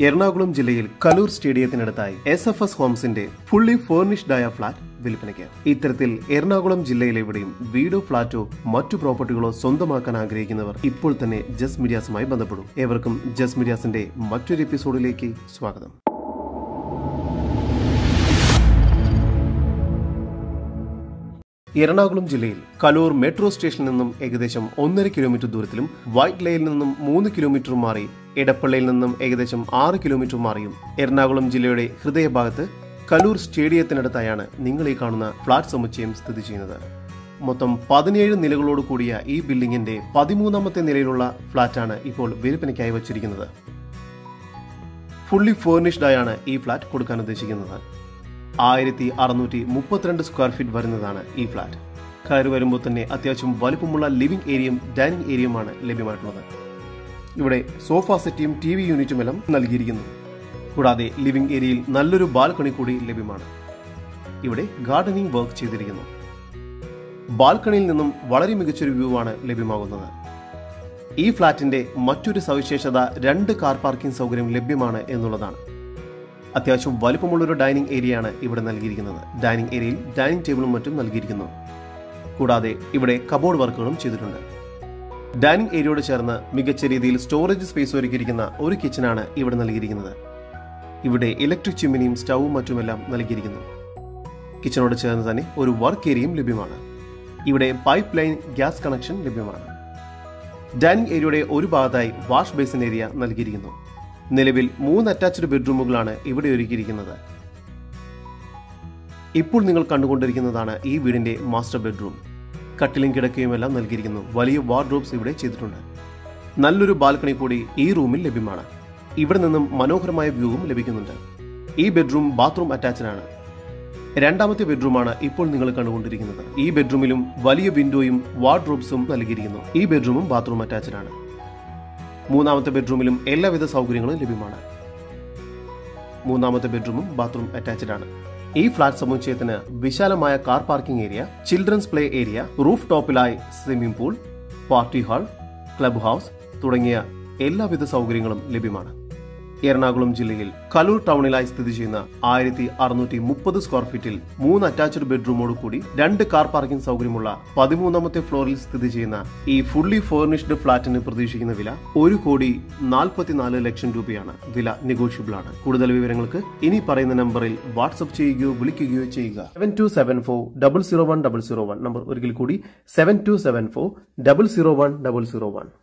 എറണാകുളം ജില്ലയിൽ കലൂർ സ്റ്റേഡിയത്തിനടുത്തായി S F S ഹോംസിന്റെ ഫുള്ളി ഫേർണിഷ്ഡ് ആയ ഫ്ളാറ്റ് വിൽപ്പനയ്ക്ക് ഇത്തരത്തിൽ എറണാകുളം ജില്ലയിലെവിടെയും വീടോ ഫ്ളാറ്റോ മറ്റു പ്രോപ്പർട്ടികളോ സ്വന്തമാക്കാൻ ആഗ്രഹിക്കുന്നവർ ഇപ്പോൾ തന്നെ ജസ് മീഡിയാസുമായി ബന്ധപ്പെടും ഏവർക്കും ജസ് മീഡിയാസിന്റെ മറ്റൊരു എപ്പിസോഡിലേക്ക് സ്വാഗതം എറണാകുളം ജില്ലയിൽ കലൂർ മെട്രോ സ്റ്റേഷനിൽ നിന്നും ഏകദേശം ഒന്നര കിലോമീറ്റർ ദൂരത്തിലും വൈറ്റ് ലയിൽ നിന്നും മൂന്ന് കിലോമീറ്റർ മാറി എടപ്പള്ളയിൽ നിന്നും ഏകദേശം ആറ് കിലോമീറ്റർ മാറിയും എറണാകുളം ജില്ലയുടെ ഹൃദയഭാഗത്ത് കലൂർ സ്റ്റേഡിയത്തിനടുത്തായാണ് നിങ്ങൾ ഈ കാണുന്ന ഫ്ളാറ്റ് സമുച്ചയം സ്ഥിതി ചെയ്യുന്നത് മൊത്തം പതിനേഴ് നിലകളോട് കൂടിയ ഈ ബിൽഡിംഗിന്റെ പതിമൂന്നാമത്തെ നിലയിലുള്ള ഫ്ളാറ്റാണ് ഇപ്പോൾ വിൽപ്പനയ്ക്കായി വച്ചിരിക്കുന്നത് ഫുള്ളി ഫേർണിഷ്ഡ് ആയാണ് ഈ ഫ്ളാറ്റ് കൊടുക്കാൻ ഉദ്ദേശിക്കുന്നത് ആയിരത്തി അറുന്നൂറ്റി മുപ്പത്തിരണ്ട് സ്ക്വയർ ഫീറ്റ് വരുന്നതാണ് ഈ ഫ്ളാറ്റ് കയറി വരുമ്പോൾ തന്നെ അത്യാവശ്യം വലുപ്പമുള്ള ലിവിംഗ് ഏരിയയും ഡൈനിങ് ഏരിയയുമാണ് ലഭ്യമായിട്ടുള്ളത് ഇവിടെ സോഫ സെറ്റിയും ടി വി യൂണിറ്റും എല്ലാം നൽകിയിരിക്കുന്നു കൂടാതെ ലിവിംഗ് ഏരിയയിൽ നല്ലൊരു ബാൽക്കണി കൂടി ലഭ്യമാണ് ഇവിടെ ഗാർഡനിങ് വർക്ക് ചെയ്തിരിക്കുന്നു ബാൽക്കണിയിൽ നിന്നും വളരെ മികച്ചൊരു വ്യൂ ആണ് ലഭ്യമാകുന്നത് ഈ ഫ്ളാറ്റിന്റെ മറ്റൊരു സവിശേഷത രണ്ട് കാർ പാർക്കിംഗ് സൗകര്യം ലഭ്യമാണ് എന്നുള്ളതാണ് അത്യാവശ്യം വലുപ്പമുള്ളൊരു ഡൈനിങ് ഏരിയയാണ് ഇവിടെ നൽകിയിരിക്കുന്നത് ഡൈനിങ് ഏരിയയിൽ ഡൈനിങ് ടേബിളും മറ്റും നൽകിയിരിക്കുന്നു കൂടാതെ ഇവിടെ കബോർഡ് വർക്കുകളും ചെയ്തിട്ടുണ്ട് ഡൈനിങ് ഏരിയയോട് ചേർന്ന് മികച്ച രീതിയിൽ സ്റ്റോറേജ് സ്പേസ് ഒരുക്കിയിരിക്കുന്ന ഒരു കിച്ചണാണ് ഇവിടെ നൽകിയിരിക്കുന്നത് ഇവിടെ ഇലക്ട്രിക് ചിമ്മിനിയും സ്റ്റൗവും മറ്റുമെല്ലാം നൽകിയിരിക്കുന്നു കിച്ചണോട് ചേർന്ന് തന്നെ ഒരു വർക്ക് ഏരിയയും ലഭ്യമാണ് ഇവിടെ പൈപ്പ് ലൈൻ ഗ്യാസ് കണക്ഷൻ ലഭ്യമാണ് ഡൈനിങ് ഏരിയയുടെ ഒരു ഭാഗത്തായി വാഷ് ബേസിൻ ഏരിയ നൽകിയിരിക്കുന്നു നിലവിൽ മൂന്ന് അറ്റാച്ച്ഡ് ബെഡ്റൂമുകളാണ് ഇവിടെ ഒരുക്കിയിരിക്കുന്നത് ഇപ്പോൾ നിങ്ങൾ കണ്ടുകൊണ്ടിരിക്കുന്നതാണ് ഈ വീടിന്റെ മാസ്റ്റർ ബെഡ്റൂം കട്ടിലും കിടക്കയും എല്ലാം നൽകിയിരിക്കുന്നു വലിയ വാർഡ്രോബ്സ് ഇവിടെ ചെയ്തിട്ടുണ്ട് നല്ലൊരു ബാൽക്കണി കൂടി ഈ റൂമിൽ ലഭ്യമാണ് ഇവിടെ നിന്നും മനോഹരമായ വ്യൂവും ലഭിക്കുന്നുണ്ട് ഈ ബെഡ്റൂം ബാത്റൂം അറ്റാച്ച്ഡ് ആണ് രണ്ടാമത്തെ ബെഡ്റൂമാണ് ഇപ്പോൾ നിങ്ങൾ കണ്ടുകൊണ്ടിരിക്കുന്നത് ഈ ബെഡ്റൂമിലും വലിയ വിൻഡോയും വാർഡ്രോബ്സും നൽകിയിരിക്കുന്നു ഈ ബെഡ്റൂമും ബാത്റൂം അറ്റാച്ച്ഡ് ആണ് മൂന്നാമത്തെ ബെഡ്റൂമിലും എല്ലാവിധ സൗകര്യങ്ങളും ലഭ്യമാണ് മൂന്നാമത്തെ ബെഡ്റൂമും ബാത്റൂം അറ്റാച്ച്ഡ് ആണ് ഈ ഫ്ളാറ്റ് സമുച്ചയത്തിന് വിശാലമായ car parking area children's play area roof ടോപ്പിലായി swimming pool party hall club house തുടങ്ങിയ എല്ലാവിധ സൗകര്യങ്ങളും ലഭ്യമാണ് എറണാകുളം ജില്ലയിൽ കലൂർ ടൗണിലായി സ്ഥിതി ചെയ്യുന്ന ആയിരത്തി അറുന്നൂറ്റി മുപ്പത് സ്ക്വയർ ഫീറ്റിൽ മൂന്ന് അറ്റാച്ച്ഡ് ബെഡ്റൂമോട് കൂടി രണ്ട് കാർ പാർക്കിംഗ് സൗകര്യമുള്ള പതിമൂന്നാമത്തെ ഫ്ലോറിൽ സ്ഥിതി ചെയ്യുന്ന ഈ ഫുള്ളി ഫേർണിഷ്ഡ് ഫ്ളാറ്റിന് പ്രതീക്ഷിക്കുന്ന വില ഒരു കോടി നാൽപ്പത്തിനാല് ലക്ഷം രൂപയാണ് വില നെഗോഷ്യബിൾ ആണ് കൂടുതൽ വിവരങ്ങൾക്ക് ഇനി പറയുന്ന നമ്പറിൽ വാട്സ്ആപ്പ് ചെയ്യുകയോ വിളിക്കുകയോ ചെയ്യുക seven two seven four double zero one double zero one number ഒരിക്കൽ കൂടി seven two seven four double zero one double zero one